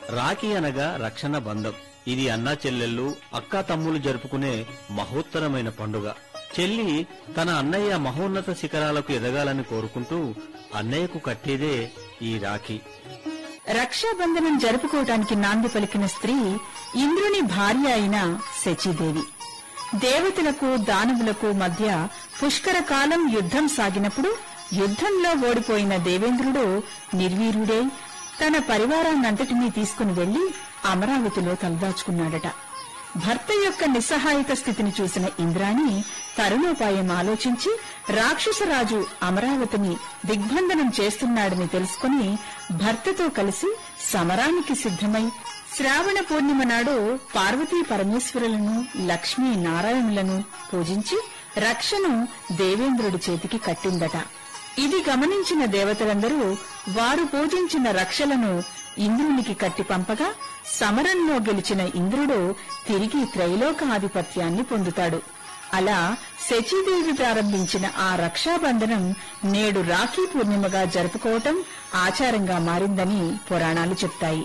రాఖీ అనగా రక్షణ బంధం ఇది అన్నా చెల్లెళ్ళు అక్కా తమ్ములు జరుపుకునే మహోత్తరమైన పండుగ చెల్లి తన అన్నయ్య మహోన్నత శిఖరాలకు ఎదగాలని కోరుకుంటూ అన్నయ్యకు కట్టేదే ఈ రాఖీ రక్షాబంధనం జరుపుకోవటానికి నాంది పలికిన స్త్రీ ఇంద్రుని భార్య అయిన శచీదేవి దేవతలకు దానవులకు మధ్య పుష్కర కాలం యుద్ధం సాగినప్పుడు యుద్ధంలో ఓడిపోయిన దేవేంద్రుడు నిర్వీర్యుడై తన పరివారాన్నంతటినీ తీసుకుని వెళ్లి అమరావతిలో తలదాచుకున్నాడట భర్త యొక్క నిస్సహాయత స్థితిని చూసిన ఇంద్రాణి తరుణోపాయం ఆలోచించి రాక్షసరాజు అమరావతిని దిగ్బంధనం చేస్తున్నాడని తెలుసుకుని భర్తతో కలిసి సమరానికి సిద్ధమై శ్రావణ పూర్ణిమ నాడు పార్వతీ పరమేశ్వరులను లక్ష్మీ నారాయణులను పూజించి రక్షను దేవేంద్రుడి చేతికి కట్టిందట ఇది గమనించిన దేవతలందరూ వారు పూజించిన రక్షలను ఇంద్రునికి కట్టి పంపగా సమరంలో గెలిచిన ఇంద్రుడు తిరిగి త్రైలోక ఆధిపత్యాన్ని పొందుతాడు అలా శచీదేవి ప్రారంభించిన ఆ రక్షాబంధనం నేడు రాఖీ పూర్ణిమగా జరుపుకోవటం ఆచారంగా మారిందని పురాణాలు చెప్తాయి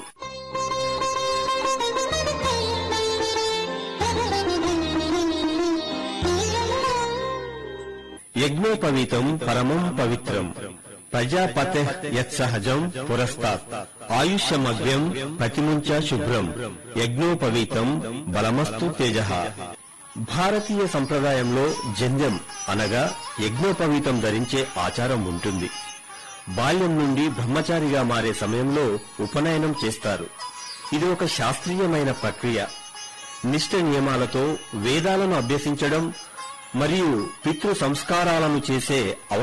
యజ్ఞోపవీతం పరమం పవిత్రం ప్రజాపతే యత్సహజం పురస్తాత్ ఆయుష్యమగ్ర్యం ప్రతిముంచ శుభ్రం యజ్ఞోపవీతం బలమస్తు తేజ భారతీయ సంప్రదాయంలో జంధ్యం అనగా యజ్ఞోపవీతం ధరించే ఆచారం ఉంటుంది బాల్యం నుండి బ్రహ్మచారిగా మారే సమయంలో ఉపనయనం చేస్తారు ఇది ఒక శాస్త్రీయమైన ప్రక్రియ నిష్ట నియమాలతో వేదాలను అభ్యసించడం మరియు పితృ సంస్కారాలను చేసే